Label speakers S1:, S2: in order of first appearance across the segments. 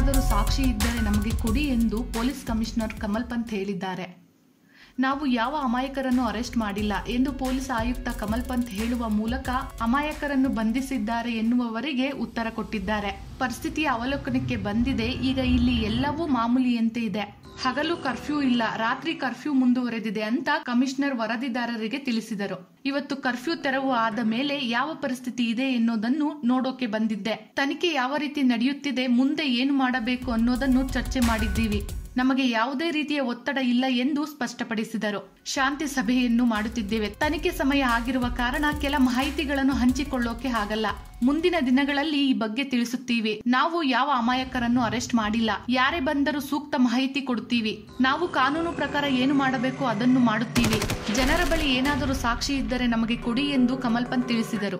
S1: ಏನಾದರೂ ಸಾಕ್ಷಿ ಇದ್ದರೆ ನಮಗೆ ಕೊಡಿ ಎಂದು ಪೊಲೀಸ್ ಕಮಿಷನರ್ ಕಮಲ್ ಪಂತ್ ಹೇಳಿದ್ದಾರೆ ನಾವು ಯಾವ ಅಮಾಯಕರನ್ನು ಅರೆಸ್ಟ್ ಮಾಡಿಲ್ಲ ಎಂದು ಪೊಲೀಸ್ ಆಯುಕ್ತ ಕಮಲ್ ಪಂತ್ ಹೇಳುವ ಮೂಲಕ ಅಮಾಯಕರನ್ನು ಬಂಧಿಸಿದ್ದಾರೆ ಎನ್ನುವವರಿಗೆ ಉತ್ತರ ಕೊಟ್ಟಿದ್ದಾರೆ ಪರಿಸ್ಥಿತಿಯ ಅವಲೋಕನಕ್ಕೆ ಬಂದಿದೆ ಈಗ ಇಲ್ಲಿ ಎಲ್ಲವೂ ಮಾಮೂಲಿಯಂತೆ ಇದೆ ಹಗಲು ಕರ್ಫ್ಯೂ ಇಲ್ಲ ರಾತ್ರಿ ಕರ್ಫ್ಯೂ ಮುಂದುವರೆದಿದೆ ಅಂತ ಕಮಿಷನರ್ ವರದಿದಾರರಿಗೆ ತಿಳಿಸಿದರು ಇವತ್ತು ಕರ್ಫ್ಯೂ ತೆರವು ಆದ ಮೇಲೆ ಯಾವ ಪರಿಸ್ಥಿತಿ ಇದೆ ಎನ್ನುವುದನ್ನು ನೋಡೋಕೆ ಬಂದಿದ್ದೆ ತನಿಖೆ ಯಾವ ರೀತಿ ನಡೆಯುತ್ತಿದೆ ಮುಂದೆ ಏನು ಮಾಡಬೇಕು ಅನ್ನೋದನ್ನು ಚರ್ಚೆ ಮಾಡಿದ್ದೀವಿ ನಮಗೆ ಯಾವುದೇ ರೀತಿಯ ಒತ್ತಡ ಇಲ್ಲ ಎಂದು ಸ್ಪಷ್ಟಪಡಿಸಿದರು ಶಾಂತಿ ಸಭೆಯನ್ನು ಮಾಡುತ್ತಿದ್ದೇವೆ ತನಿಖೆ ಸಮಯ ಆಗಿರುವ ಕಾರಣ ಕೆಲ ಮಾಹಿತಿಗಳನ್ನು ಹಂಚಿಕೊಳ್ಳೋಕೆ ಆಗಲ್ಲ ಮುಂದಿನ ದಿನಗಳಲ್ಲಿ ಈ ಬಗ್ಗೆ ತಿಳಿಸುತ್ತೀವಿ ನಾವು ಯಾವ ಅಮಾಯಕರನ್ನು ಅರೆಸ್ಟ್ ಮಾಡಿಲ್ಲ ಯಾರೇ ಬಂದರೂ ಸೂಕ್ತ ಮಾಹಿತಿ ಕೊಡುತ್ತೀವಿ ನಾವು ಕಾನೂನು ಪ್ರಕಾರ ಏನು ಮಾಡಬೇಕು ಅದನ್ನು ಮಾಡುತ್ತೀವಿ ಜನರ ಬಳಿ ಏನಾದರೂ ಸಾಕ್ಷಿ ಇದ್ದರೆ ನಮಗೆ ಕೊಡಿ ಎಂದು ಕಮಲ್ ಪಂತ್ ತಿಳಿಸಿದರು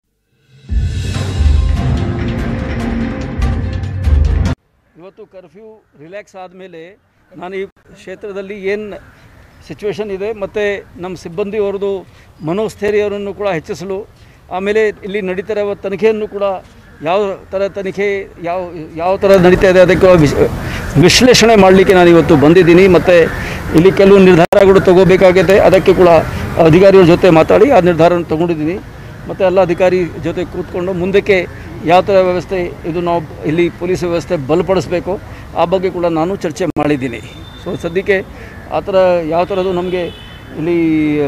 S2: ಇವತ್ತು ಕರ್ಫ್ಯೂ ರಿಲ್ಯಾಕ್ಸ್ ಆದಮೇಲೆ ನಾನು ಈ ಕ್ಷೇತ್ರದಲ್ಲಿ ಏನು ಸಿಚುವೇಶನ್ ಇದೆ ಮತ್ತು ನಮ್ಮ ಸಿಬ್ಬಂದಿಯವರದು ಮನೋಸ್ಥೈರ್ಯವನ್ನು ಕೂಡ ಹೆಚ್ಚಿಸಲು ಆಮೇಲೆ ಇಲ್ಲಿ ನಡೀತಾ ಇರುವ ತನಿಖೆಯನ್ನು ಕೂಡ ಯಾವ ಥರ ತನಿಖೆ ಯಾವ ಯಾವ ಥರ ನಡೀತಾ ಇದೆ ಅದಕ್ಕೆ ವಿಶ್ ವಿಶ್ಲೇಷಣೆ ಮಾಡಲಿಕ್ಕೆ ನಾನು ಇವತ್ತು ಬಂದಿದ್ದೀನಿ ಮತ್ತು ಇಲ್ಲಿ ಕೆಲವು ನಿರ್ಧಾರಗಳು ತಗೋಬೇಕಾಗಿದೆ ಅದಕ್ಕೆ ಕೂಡ ಅಧಿಕಾರಿಗಳ ಜೊತೆ ಮಾತಾಡಿ ಆ ನಿರ್ಧಾರವನ್ನು ತಗೊಂಡಿದ್ದೀನಿ ಮತ್ತು ಎಲ್ಲ ಅಧಿಕಾರಿ ಜೊತೆ ಕೂತ್ಕೊಂಡು ಮುಂದಕ್ಕೆ ಯಾವ ಥರ ವ್ಯವಸ್ಥೆ ಇದು ನಾವು ಇಲ್ಲಿ ಪೊಲೀಸ್ ವ್ಯವಸ್ಥೆ ಬಲಪಡಿಸಬೇಕು ಆ ಬಗ್ಗೆ ಕೂಡ ನಾನು ಚರ್ಚೆ ಮಾಡಿದ್ದೀನಿ ಸೊ ಸದ್ಯಕ್ಕೆ ಆ ಥರ ಯಾವ ಥರದ್ದು ನಮಗೆ ಇಲ್ಲಿ ಆ,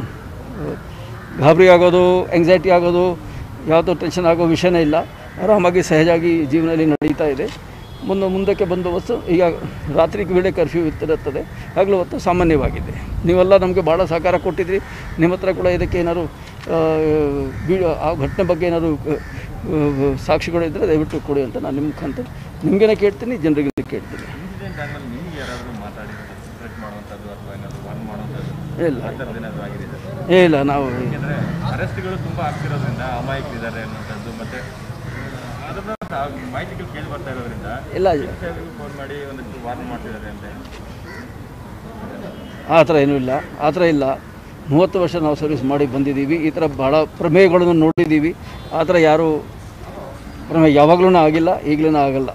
S2: ಗಾಬರಿ ಆಗೋದು ಎಂಗ್ಸೈಟಿ ಆಗೋದು ಯಾವುದೋ ಟೆನ್ಷನ್ ಆಗೋ ವಿಷಯನೇ ಇಲ್ಲ ಆರಾಮಾಗಿ ಸಹಜವಾಗಿ ಜೀವನದಲ್ಲಿ ನಡೀತಾ ಇದೆ ಮುಂದೆ ಮುಂದಕ್ಕೆ ಬಂದೋಬಸ್ತು ಈಗ ರಾತ್ರಿ ವೇಳೆ ಕರ್ಫ್ಯೂ ಇರುತ್ತದೆ ಹಗಲು ಹೊತ್ತು ಸಾಮಾನ್ಯವಾಗಿದೆ ನೀವೆಲ್ಲ ನಮಗೆ ಭಾಳ ಸಹಕಾರ ಕೊಟ್ಟಿದ್ರಿ ನಿಮ್ಮ ಹತ್ರ ಕೂಡ ಇದಕ್ಕೆ ಏನಾದ್ರು ಆ, ವಿಡಿಯೋ ಆ ಘಟನೆ ಬಗ್ಗೆ ಏನಾದ್ರು ಆ, ಆ, ಸಾಕ್ಷಿಗಳು ಇದ್ದರೆ ದಯವಿಟ್ಟು ಕೊಡಿ ಅಂತ ನಾನು ನಿಮ್ಮ ಮುಖಾಂತರ ನಿಮಗೇನೆ ಕೇಳ್ತೀನಿ ಜನರಿಗೆ ಕೇಳ್ತೀನಿ
S3: ಇನ್ಸಿಡೆಂಟ್ ಟೈಮಲ್ಲಿ ನಿಮ್ಗೆ ಯಾರಾದರೂ ಮಾತಾಡಿರೋದು ಥ್ರೆಟ್ ಮಾಡುವಂಥದ್ದು ಅಥವಾ ಏನಾದರೂ ವಾರ್ನ್ ಮಾಡುವಂಥದ್ದು
S2: ಇಲ್ಲ
S3: ಆ ಥರದ್ದು ಏನಾದರೂ ಆಗಿದೆ ಸರ್
S2: ಏ ಇಲ್ಲ ನಾವು
S3: ಯಾಕೆಂದರೆ ಅರೆಸ್ಟ್ಗಳು ತುಂಬ ಆಗ್ತಿರೋದ್ರಿಂದ ಅಮಾಯಕರಿದ್ದಾರೆ ಅನ್ನೋಂಥದ್ದು ಮತ್ತು ಅದನ್ನ ತಾ- ಮಾಹಿತಿಗಳು ಕೇಳಿ ಬರ್ತಾ ಇರೋದ್ರಿಂದ
S2: ಇಲ್ಲ
S3: ಫೋನ್ ಮಾಡಿ ಒಂದಷ್ಟು ವಾರ್ನ್ ಮಾಡ್ತಿದ್ದಾರೆ ಅಂತ
S2: ಆ ಥರ ಏನೂ ಇಲ್ಲ ಆ ಥರ ಇಲ್ಲ ಮೂವತ್ತು ವರ್ಷ ನಾವು ಸರ್ವಿಸ್ ಮಾಡಿ ಬಂದಿದ್ದೀವಿ ಈ ಥರ ಭಾಳ ಪ್ರಮೇಯಗಳನ್ನು ನೋಡಿದ್ದೀವಿ ಆ ಥರ ಯಾರೂ ಪ್ರಮೇಯ ಯಾವಾಗಲೂ ಆಗಿಲ್ಲ ಈಗಲೂ ಆಗಲ್ಲ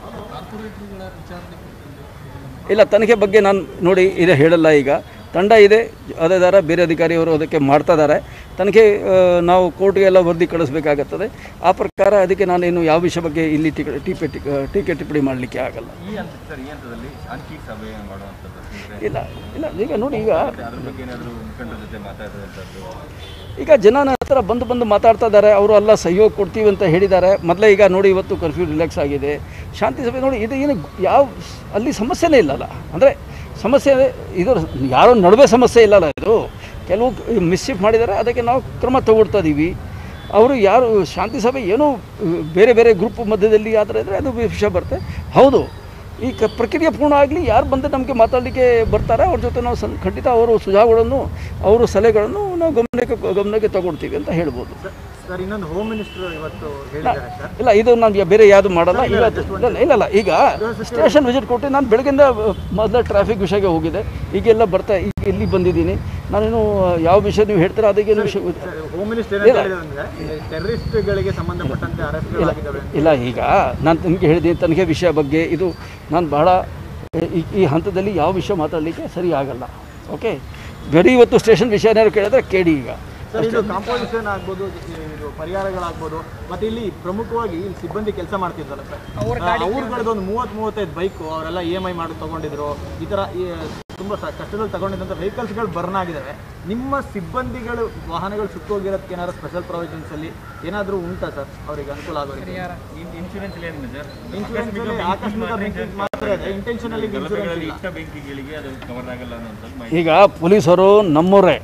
S2: ಇಲ್ಲ ತನಿಖೆ ಬಗ್ಗೆ ನಾನು ನೋಡಿ ಇದೆ ಹೇಳಲ್ಲ ಈಗ ತಂಡ ಇದೆ ಅದೇ ಥರ ಬೇರೆ ಅಧಿಕಾರಿಯವರು ಅದಕ್ಕೆ ಮಾಡ್ತಾ ಇದ್ದಾರೆ ತನಿಖೆ ಆ, ನಾವು ಕೋರ್ಟ್ಗೆ ಎಲ್ಲ ವರದಿ ಕಳಿಸ್ಬೇಕಾಗುತ್ತದೆ ಆ ಪ್ರಕಾರ ಅದಕ್ಕೆ ನಾನೇನು ಯಾವ ವಿಷಯ ಬಗ್ಗೆ ಇಲ್ಲಿ ಟಿಕೆ ಟೀಕೆ ಟೀಕೆ ಟಿಪ್ಪಣಿ ಮಾಡಲಿಕ್ಕೆ ಆಗಲ್ಲ
S3: ಈ ಹಂತ ಸರ್ ಈ ಹಂತದಲ್ಲಿ ಶಾಂತಿ ಸಭೆ ಮಾಡುವಂಥದ್ದು ಅಂದರೆ
S2: ಇಲ್ಲ ಇಲ್ಲ ಈಗ ನೋಡಿ ಈಗ
S3: ಅದ್ರ ಬಗ್ಗೆ ಏನಾದರೂ ಮುಖಂಡರ ಜೊತೆ ಮಾತಾಡುವಂಥದ್ದು
S2: ಈಗ ಜನ ನನ್ನ ಹತ್ರ ಬಂದು ಬಂದು ಮಾತಾಡ್ತಾ ಇದ್ದಾರೆ ಅವರು ಎಲ್ಲ ಸಹಯೋಗ ಕೊಡ್ತೀವಿ ಅಂತ ಹೇಳಿದ್ದಾರೆ ಮೊದಲೇ ಈಗ ನೋಡಿ ಇವತ್ತು ಕರ್ಫ್ಯೂ ರಿಲ್ಯಾಕ್ಸ್ ಆಗಿದೆ ಶಾಂತಿ ಸಭೆ ನೋಡಿ ಇದು ಏನು ಯಾವ ಅಲ್ಲಿ ಸಮಸ್ಯೆನೇ ಇಲ್ಲಲ್ಲ ಅಂದರೆ ಸಮಸ್ಯೆ ಇದು ಯಾರೋ ನಡುವೆ ಸಮಸ್ಯೆ ಇಲ್ಲಲ್ಲ ಇದು ಕೆಲವು ಮಿಸ್ಚಿಫ್ ಮಾಡಿದ್ದಾರೆ ಅದಕ್ಕೆ ನಾವು ಕ್ರಮ ತಗೊಳ್ತಾ ಇದ್ದೀವಿ ಅವರು ಯಾರು ಶಾಂತಿ ಸಭೆ ಏನೋ ಬೇರೆ ಬೇರೆ ಗ್ರೂಪ್ ಮಧ್ಯದಲ್ಲಿ ಆ ಥರ ಇದ್ದರೆ ಅದು ವಿಷಯ ಬರುತ್ತೆ ಹೌದು ಈ ಕ ಪ್ರಕ್ರಿಯೆ ಪೂರ್ಣ ಆಗಲಿ ಯಾರು ಬಂದು ನಮಗೆ ಮಾತಾಡಲಿಕ್ಕೆ ಬರ್ತಾರೆ ಅವ್ರ ಜೊತೆ ನಾವು ಸಂ ಖಂಡಿತ ಅವರು ಸುझावಗಳನ್ನು ಅವರು ಸಲಹೆಗಳನ್ನು ನಾವು ಗಮನಕ್ಕೆ ಗಮನಕ್ಕೆ ತಗೊಳ್ತೀವಿ ಅಂತ ಹೇಳ್ಬೋದು
S4: ಸರ್ ಇನ್ನೊಂದು ಹೋಮ್ ಮಿನಿಸ್ಟರ್ ಇವತ್ತು ಹೇಳಿದ್ದಾರೆ ಸರ್
S2: ಇಲ್ಲ ಇದು ನಾನು ಬೇರೆ ಯಾವುದು ಮಾಡಲ್ಲ ಇವತ್ತು ಇಲ್ಲ ಇಲ್ಲ ಇಲ್ಲ ಈಗ ಸ್ಟೇಷನ್ ವಿಸಿಟ್ ಕೊಟ್ಟು ನಾನು ಬೆಳಗ್ಗಿಂದ ಮೊದಲ ಟ್ರಾಫಿಕ್ ವಿಷಯಕ್ಕೆ ಹೋಗಿದೆ ಈಗೆಲ್ಲ ಬರ್ತಾ ಈಗ ಇಲ್ಲಿ ಬಂದಿದ್ದೀನಿ ನಾನೇನು ಯಾವ ವಿಷಯ ನೀವು ಹೇಳ್ತೀರಾ ಅದಕ್ಕೇನು ವಿಷಯ ಗೊತ್ತಿಲ್ಲ.
S4: ಹೋಮ್ ಮಿನಿಸ್ಟರ್ ಏನಂತ ಹೇಳಿದ್ರು ಅಂದ್ರೆ ಟೆರರಿಸ್ಟ್ಗಳಿಗೆ ಸಂಬಂಧಪಟ್ಟಂತೆ ಅರೆಸ್ಟ್ಗಳಾಗಿದ್ದಾವೆ
S2: ಇಲ್ಲ ಈಗ ನಾನು ನಿಮಗೆ ಹೇಳಿದ್ದೀನಿ ತನಿಖೆ ವಿಷಯ ಬಗ್ಗೆ ಇದು ನಾನು ಬಹಳ ಈ ಈ ಹಂತದಲ್ಲಿ ಯಾವ ವಿಷಯ ಮಾತಾಡಲಿಕ್ಕೆ ಸರಿ ಆಗಲ್ಲ ಓಕೆ ಬರೀ ಇವತ್ತು ಸ್ಟೇಷನ್ ವಿಷಯ ಏನಾದ್ರು ಕೇಳಿದ್ರೆ ಕೇಳಿ ಈಗ
S4: ಸರ್ ಇದು ಕಾಂಪೋಸಿಷನ್ ಆಗ್ಬೋದು ಇದು ಪರಿಹಾರಗಳಾಗ್ಬೋದು ಮತ್ತೆ ಇಲ್ಲಿ ಪ್ರಮುಖವಾಗಿ ಇಲ್ಲಿ ಸಿಬ್ಬಂದಿ ಕೆಲಸ ಮಾಡ್ತಿದ್ರಲ್ಲ ಸರ್ ಅವ್ರಗಳದ್ದು ಒಂದು ಮೂವತ್ತು ಮೂವತ್ತೈದು ಬೈಕು ಅವರೆಲ್ಲ ಇ ಎಮ್ ಐ ಮಾಡಿ ತಗೊಂಡಿದ್ರು ಈ ಥರ ಈ ತುಂಬ ಸ- ಕಷ್ಟದಲ್ಲಿ ತಗೊಂಡಿದ್ದಂಥ ವೆಹಿಕಲ್ಸ್ಗಳು ಬರ್ನ್ ಆಗಿದ್ದಾವೆ ನಿಮ್ಮ ಸಿಬ್ಬಂದಿಗಳು ವಾಹನಗಳು ಸುಟ್ಟೋಗಿರೋದಕ್ಕೆ ಏನಾದ್ರು ಸ್ಪೆಷಲ್ ಪ್ರೊವಿಷನ್ಸ್ ಅಲ್ಲಿ ಏನಾದರೂ ಉಂಟಾ ಸರ್ ಅವರಿಗೆ ಅನುಕೂಲ ಆಗೋ ರೀತಿ
S3: ಇನ್ಶೂರೆನ್ಸ್ ಏನಿದೆ ಸರ್
S4: ಇನ್ಶೂರೆನ್ಸ್ ಅಲ್ಲಿ ಆಕಸ್ಮಿಕ ಬೆಂಕಿ ಮಾತ್ರ ಇದೆ ಇಂಟೆನ್ಷನಲಿ ಇನ್ಶೂರೆನ್ಸ್
S3: ಸಂದರ್ಭಗಳಲ್ಲಿ
S4: ಇಲ್ಲ
S3: ಇಷ್ಟ ಬೆಂಕಿಗಳಿಗೆ ಅದು ಕವರ್ ಆಗಲ್ಲ ಅನ್ನೋಂಥದ್ದು ಮಾಹಿತಿ
S2: ಈಗ ಪೊಲೀಸರು ನಮ್ಮವರೇ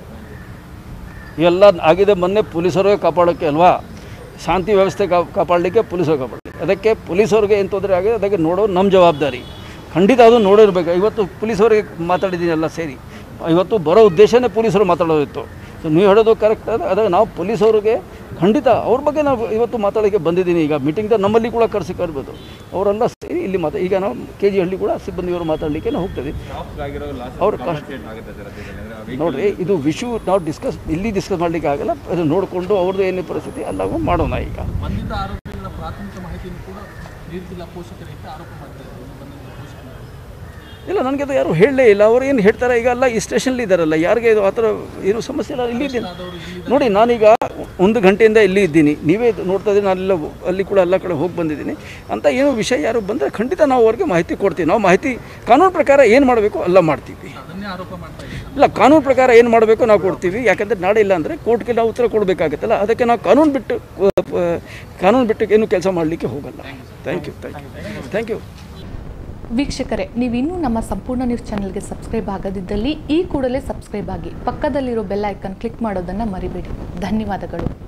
S2: ಇವೆಲ್ಲ ಆಗಿದೆ ಮೊನ್ನೆ ಪೊಲೀಸರೇ ಕಾಪಾಡೋಕ್ಕೆ ಅಲ್ವಾ ಶಾಂತಿ ವ್ಯವಸ್ಥೆ ಕಾ ಕಾಪಾಡಲಿಕ್ಕೆ ಪೊಲೀಸರು ಕಾಪಾಡಲಿಕ್ಕೆ ಅದಕ್ಕೆ ಪೊಲೀಸವ್ರಿಗೆ ಏನು ತೊಂದರೆ ಆಗಿದೆ ಅದಕ್ಕೆ ನೋಡೋ ನಮ್ಮ ಜವಾಬ್ದಾರಿ ಖಂಡಿತ ಅದು ನೋಡಿರ್ಬೇಕು ಇವತ್ತು ಪೊಲೀಸವರಿಗೆ ಮಾತಾಡಿದ್ದೀನಿ ಎಲ್ಲ ಸೇರಿ ಇವತ್ತು ಬರೋ ಉದ್ದೇಶನೇ ಪೊಲೀಸರು ಮಾತಾಡೋದಿತ್ತು ಸೊ ನೀವು ಹೇಳೋದು ಕರೆಕ್ಟ್ ಅದ ಅದೇ ನಾವು ಪೊಲೀಸವ್ರಿಗೆ ಖಂಡಿತ ಅವ್ರ ಬಗ್ಗೆ ನಾವು ಇವತ್ತು ಮಾತಾಡೋಕ್ಕೆ ಬಂದಿದ್ದೀನಿ ಈಗ ಮೀಟಿಂಗ್ದ ನಮ್ಮಲ್ಲಿ ಕೂಡ ಕರೆಸಿ ಕರ್ಬೋದು ಅವರೆಲ್ಲ ಸೇರಿ ಇಲ್ಲಿ ಮಾತಾ ಈಗ ನಾವು ಕೆ ಜಿ ಹಳ್ಳಿ ಕೂಡ ಸಿಬ್ಬಂದಿಯವರು ಮಾತಾಡಲಿಕ್ಕೆ ನಾವು ಹೋಗ್ತಿದ್ದೀವಿ
S3: ಸ್ಟಾಫ್ ಆಗಿರೋ ಲಾಸ್
S2: ಅವ್ರ ಕಷ್ಟ
S3: ಕಾಂಪನ್ಸೇಟ್ ಆಗುತ್ತೆ ಸರ್ ಅದರಲ್ಲಿ ಅಂದರೆ ಆ
S2: ನೋಡ್ರಿ ಇದು ವಿಷು ನಾವು ಡಿಸ್ಕಸ್ ಇಲ್ಲಿ ಡಿಸ್ಕಸ್ ಮಾಡಲಿಕ್ಕೆ ಆಗಲ್ಲ ಅದು ನೋಡಿಕೊಂಡು ಅವ್ರದ್ದು ಏನೇ ಪರಿಸ್ಥಿತಿ ಎಲ್ಲವೂ ಮಾಡೋಣ ಈಗ
S5: ಬಂಧಿತ ಆರೋಪಿಗಳ ಪ್ರಾಥಮಿಕ ಮಾಹಿತಿಯನ್ನು ಕೂಡ ನೀಡ್ತಿಲ್ಲ ಪೋಷಕರು ಅಂತ ಆರೋಪ ಮಾಡ್ತಾ ಇದ್ದಾರೆ ಇಲ್ಲಿ ಬಂದಂಥ ಪೋಷಕರು
S2: ಇಲ್ಲ ನನಗೆ ಅದು ಯಾರು ಹೇಳಲೇ ಇಲ್ಲ ಅವ್ರು ಏನು ಹೇಳ್ತಾರೆ ಈಗ ಅಲ್ಲ ಈ ಸ್ಟೇಷನಲ್ಲಿ ಇದ್ದಾರಲ್ಲ ಯಾರಿಗೆ ಇದು ಆ ಥರ ಏನು ಸಮಸ್ಯೆ ಇಲ್ಲ ಇಲ್ಲಿ ಇದ್ದೀನಿ ನೋಡಿ ನಾನೀಗ ಒಂದು ಗಂಟೆಯಿಂದ ಇಲ್ಲಿ ಇದ್ದೀನಿ ನೀವೇ ಇದು ನೋಡ್ತಾ ಇದ್ದೀನಿ ನಾನೆಲ್ಲ ಅಲ್ಲಿ ಕೂಡ ಎಲ್ಲ ಕಡೆ ಹೋಗಿ ಬಂದಿದ್ದೀನಿ ಅಂತ ಏನೋ ವಿಷಯ ಯಾರು ಬಂದರೆ ಖಂಡಿತ ನಾವು ಅವ್ರಿಗೆ ಮಾಹಿತಿ ಕೊಡ್ತೀವಿ ನಾವು ಮಾಹಿತಿ ಕಾನೂನು ಪ್ರಕಾರ ಏನು ಮಾಡಬೇಕು ಎಲ್ಲ ಮಾಡ್ತೀವಿ
S5: ಅದನ್ನೇ ಆರೋಪ ಮಾಡ್ತಾ ಇದ್ದಾರೆ
S2: ಇಲ್ಲ ಕಾನೂನು ಪ್ರಕಾರ ಏನು ಮಾಡಬೇಕು ನಾವು ಕೊಡ್ತೀವಿ ಯಾಕಂದರೆ ನಾಳೆ ಇಲ್ಲ ಅಂದರೆ ಕೋರ್ಟ್ಗೆ ನಾವು ಉತ್ತರ ಕೊಡಬೇಕಾಗುತ್ತಲ್ಲ ಅದಕ್ಕೆ ನಾವು ಕಾನೂನು ಬಿಟ್ಟು ಆ, ಕಾನೂನು ಬಿಟ್ಟು ಏನು ಕೆಲಸ ಮಾಡಲಿಕ್ಕೆ ಹೋಗಲ್ಲ thank you thank you thank you
S1: ವೀಕ್ಷಕರೇ ನೀವಿನ್ನೂ ನಮ್ಮ ಸಂಪೂರ್ಣ ನ್ಯೂಸ್ ಚಾನೆಲ್ಗೆ ಸಬ್ಸ್ಕ್ರೈಬ್ ಆಗದಿದ್ದಲ್ಲಿ ಈ ಕೂಡಲೇ ಸಬ್ಸ್ಕ್ರೈಬ್ ಆಗಿ ಪಕ್ಕದಲ್ಲಿರೋ ಬೆಲ್ ಐಕನ್ ಕ್ಲಿಕ್ ಮಾಡೋದನ್ನು ಮರಿಬೇಡಿ ಧನ್ಯವಾದಗಳು